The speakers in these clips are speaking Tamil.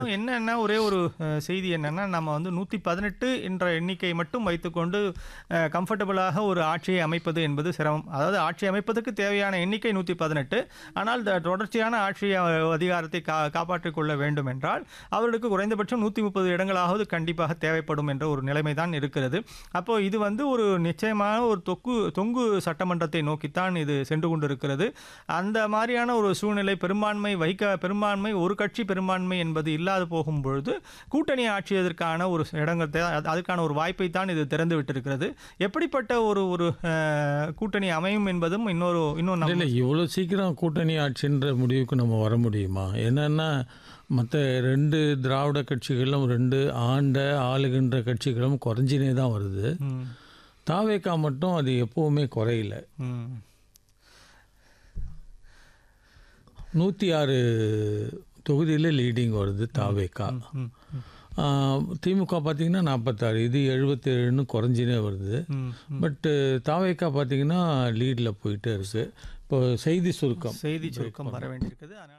என்னன்னா ஒரே ஒரு அஹ், செய்தி என்னன்னா நம்ம வந்து நூற்றி பதினெட்டு என்ற எண்ணிக்கை மட்டும் வைத்துக்கொண்டு கம்ஃபர்டபுளாக ஒரு ஆட்சியை அமைப்பது என்பது சிரமம் அதாவது ஆட்சி அமைப்பதற்கு தேவையான எண்ணிக்கை நூற்றி பதினெட்டு ஆனால் த- தொடர்ச்சியான ஆட்சி அஹ், அதிகாரத்தை கா காப்பாற்றிக் கொள்ள வேண்டும் என்றால் அவர்களுக்கு குறைந்தபட்சம் நூற்றி முப்பது இடங்களாவது கண்டிப்பாக தேவைப்படும் என்ற ஒரு நிலைமை தான் இருக்கிறது அப்போ இது வந்து ஒரு நிச்சயமான ஒரு தொக்கு தொங்கு சட்டமன்றத்தை நோக்கித்தான் இது சென்று கொண்டிருக்கிறது அந்த மாதிரியான ஒரு சூழ்நிலை பெரும்பான்மை வைக்க பெரும்பான்மை ஒரு கட்சி பெரும்பான்மை என்பது இல்லாது போகும் பொழுது கூட்டணி ஆட்சியதற்கான ஒரு இடங்கத்தை அது- அதுக்கான ஒரு வாய்ப்பை தான் இது திறந்து விட்டிருக்கிறது எப்படிப்பட்ட ஒரு ஒரு அஹ், கூட்டணி அமையும் என்பதும் இன்னொரு இன்னும் இல்லை நம்ம இவ்வளோ சீக்கிரம் கூட்டணி ஆட்சின்ற முடிவுக்கு நம்ம வர முடியுமா என்னன்னா மற்ற ரெண்டு திராவிட கட்சிகளும் ரெண்டு ஆண்ட ஆளுகின்ற கட்சிகளும் குறைஞ்சினே தான் வருது ம், தாவேக்கா மட்டும் அது எப்போவுமே குறையல ம், நூற்றி ஆறு தொகுதியில் லீடிங் வருது தாவேக்கா ம், ம், ஆஹ், திமுக பார்த்தீங்கன்னா நாற்பத்தாறு இது எழுபத்தேழுன்னு குறைஞ்சினே வருது ம். பட்டு தாவேக்கா பார்த்தீங்கன்னா லீடில் போயிட்டே இருக்கு இப்போ செய்தி சுருக்கம் செய்தி சுருக்கம் வர வேண்டியிருக்குது அதனால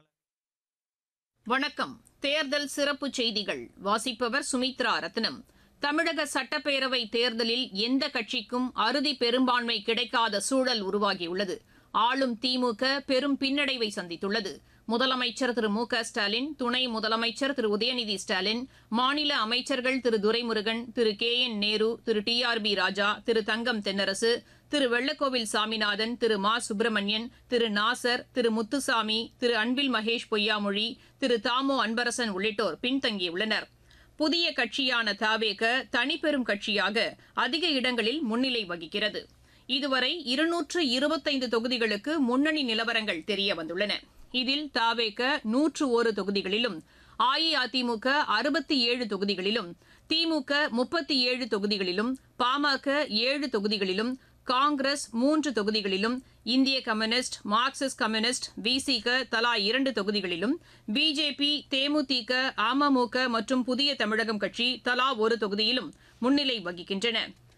வணக்கம் தேர்தல் சிறப்பு செய்திகள் வாசிப்பவர் சுமித்ரா ரத்னம் தமிழக சட்டப்பேரவை தேர்தலில் எந்த கட்சிக்கும் அறுதி பெரும்பான்மை கிடைக்காத சூழல் உருவாகியுள்ளது ஆளும் திமுக பெரும் பின்னடைவை சந்தித்துள்ளது முதலமைச்சர் திரு மு க ஸ்டாலின் துணை முதலமைச்சர் திரு உதயநிதி ஸ்டாலின் மாநில அமைச்சர்கள் Thiru Duraimurugan Thiru K N Nehru Thiru T R B Raja Thiru Thangam Thennarasu Thiru Vellakovil Saminathan Thiru Ma Subramanian திரு நாசர் திரு முத்துசாமி திரு அன்பில் மகேஷ் பொய்யாமொழி திரு தாமோ அன்பரசன் உள்ளிட்டோர் பின்தங்கியுள்ளனர் புதிய கட்சியான தாவேக தனிப்பெரும் கட்சியாக அதிக இடங்களில் முன்னிலை வகிக்கிறது இதுவரை இருநூற்று இருபத்தைந்து தொகுதிகளுக்கு முன்னணி நிலவரங்கள் தெரிய வந்துள்ளன இதில் தாவேக நூற்று ஒரு தொகுதிகளிலும் அஇஅதிமுக அறுபத்தி ஏழு தொகுதிகளிலும் திமுக முப்பத்தி ஏழு தொகுதிகளிலும் பாமக ஏழு தொகுதிகளிலும் காங்கிரஸ் மூன்று தொகுதிகளிலும் இந்திய கம்யூனிஸ்ட் மார்க்சிஸ்ட் கம்யூனிஸ்ட் விசிக தலா இரண்டு தொகுதிகளிலும் பிஜேபி தேமுதிக அமமுக மற்றும் புதிய தமிழகம் கட்சி தலா ஒரு தொகுதியிலும் முன்னிலை வகிக்கின்றன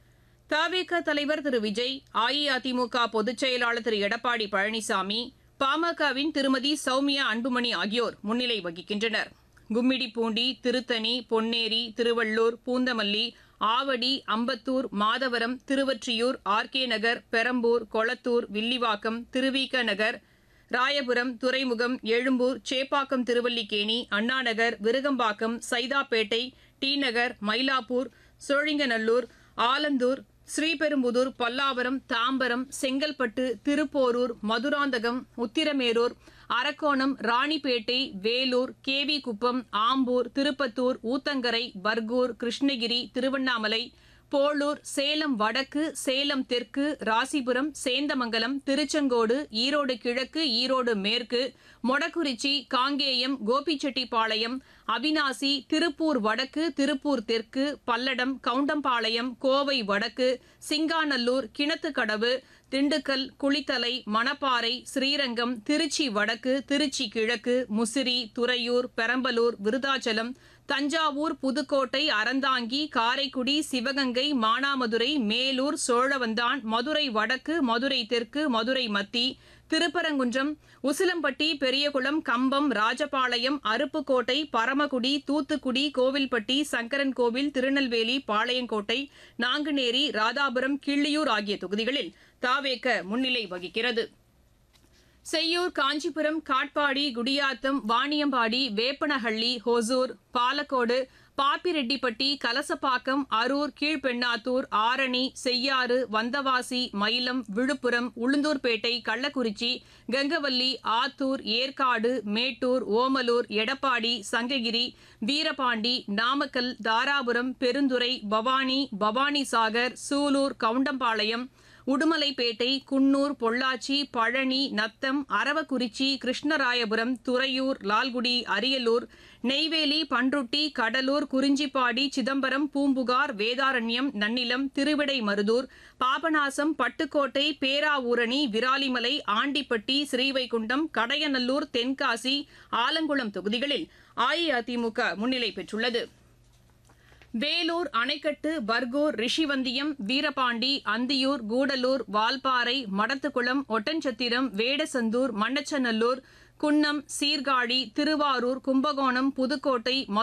தவிக தலைவர் திரு விஜய் அஇஅதிமுக பொதுச் செயலாளர் திரு எடப்பாடி பழனிசாமி பாமகவின் திருமதி சௌமியா அன்புமணி ஆகியோர் முன்னிலை வகிக்கின்றனர் Gummidipoondi Tiruttani Ponneri Tiruvallur Poonamallee Avadi Ambattur Madhavaram Thiruvottiyur RK Nagar Perambur Kolathur Villivakkam Thiruvika Nagar Royapuram Thuraimugam Egmore Chepauk Triplicane Annanagar Virugambakkam Saidapet T Nagar Mylapore Sholinganallur Alandur Sriperumbudur Pallavaram Tambaram Chengalpattu Thiruporur Madurantakam Uthiramerur Arakkonam Ranipet Vellore KV Kuppam Ambur Tiruppattur Uthangarai Bargur Krishnagiri Tiruvannamalai Polur Salem வடக்கு சேலம் தெற்கு ராசிபுரம் சேந்தமங்கலம் திருச்செங்கோடு ஈரோடு கிழக்கு ஈரோடு மேற்கு மொடக்குறிச்சி காங்கேயம் கோபிச்செட்டிப்பாளையம் அவினாசி திருப்பூர் வடக்கு திருப்பூர் தெற்கு பல்லடம் கவுண்டம்பாளையம் கோவை வடக்கு சிங்காநல்லூர் கிணத்துக்கடவு திண்டுக்கல் குளித்தலை மணப்பாறை ஸ்ரீரங்கம் திருச்சி வடக்கு திருச்சி கிழக்கு முசிறி துறையூர் பெரம்பலூர் விருதாச்சலம் தஞ்சாவூர் புதுக்கோட்டை அறந்தாங்கி காரைக்குடி சிவகங்கை மானாமதுரை மேலூர் சோழவந்தான் மதுரை வடக்கு மதுரை தெற்கு மதுரை மத்தி திருப்பரங்குன்றம் உசிலம்பட்டி பெரியகுளம் கம்பம் ராஜபாளையம் அருப்புக்கோட்டை பரமக்குடி தூத்துக்குடி கோவில்பட்டி சங்கரன்கோவில் திருநெல்வேலி பாளையங்கோட்டை நாங்குநேரி ராதாபுரம் கிள்ளியூர் ஆகிய தொகுதிகளில் தாவேக முன்னிலை வகிக்கிறது செய்யூர் காஞ்சிபுரம் காட்பாடி குடியாத்தம் வாணியம்பாடி வேப்பனஹள்ளி ஹொசூர் பாலக்கோடு பாப்பிரெட்டிப்பட்டி கலசப்பாக்கம் அரூர் கீழ்பெண்ணாத்தூர் ஆரணி செய்யாறு வந்தவாசி மயிலம் விழுப்புரம் உளுந்தூர்பேட்டை கள்ளக்குறிச்சி கங்கவல்லி ஆத்தூர் ஏற்காடு மேட்டூர் ஓமலூர் எடப்பாடி சங்ககிரி வீரபாண்டி நாமக்கல் தாராபுரம் பெருந்துறை பவானி பவானிசாகர் சூலூர் கவுண்டம்பாளையம் உடுமலைப்பேட்டை குன்னூர் பொள்ளாச்சி பழனி நத்தம் அரவக்குறிச்சி கிருஷ்ணராயபுரம் துறையூர் லால்குடி அரியலூர் நெய்வேலி பன்ருட்டி கடலூர் குறிஞ்சிப்பாடி சிதம்பரம் பூம்புகார் வேதாரண்யம் நன்னிலம் திருவிடைமருதூர் பாபநாசம் பட்டுக்கோட்டை பேராவூரணி விராலிமலை ஆண்டிப்பட்டி ஸ்ரீவைகுண்டம் கடையநல்லூர் தென்காசி ஆலங்குளம் தொகுதிகளில் அஇஅதிமுக முன்னிலை பெற்றுள்ளது வேலூர் அணைக்கட்டு பர்கூர் ரிஷிவந்தியம் வீரபாண்டி அந்தியூர் கூடலூர் வால்பாறை மடத்துக்குளம் ஒட்டன்சத்திரம் வேடசந்தூர் மண்ணச்சநல்லூர் குன்னம் சீர்காழி திருவாரூர் கும்பகோணம் புதுக்கோட்டை